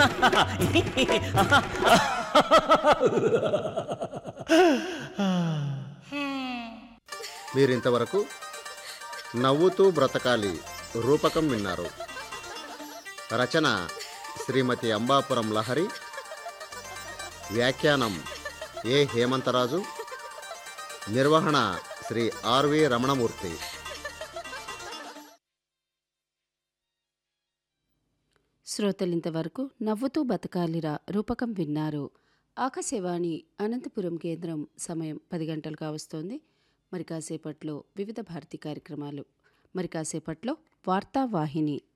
మీరింతవరకు నవ్వుతూ బ్రతకాలి రూపకం విన్నారు రచన శ్రీమతి అంబాపురం లహరి వ్యాఖ్యానం ఏ హేమంతరాజు నిర్వహణ శ్రీ ఆర్వి రమణమూర్తి శ్రోతలింతవరకు నవ్వుతూ బతకాలిరా రూపకం విన్నారు ఆకాశవాణి అనంతపురం కేంద్రం సమయం పది గంటలు కావస్తోంది మరి కాసేపట్లో వివిధ భారతి కార్యక్రమాలు మరి కాసేపట్లో వార్తావాహిని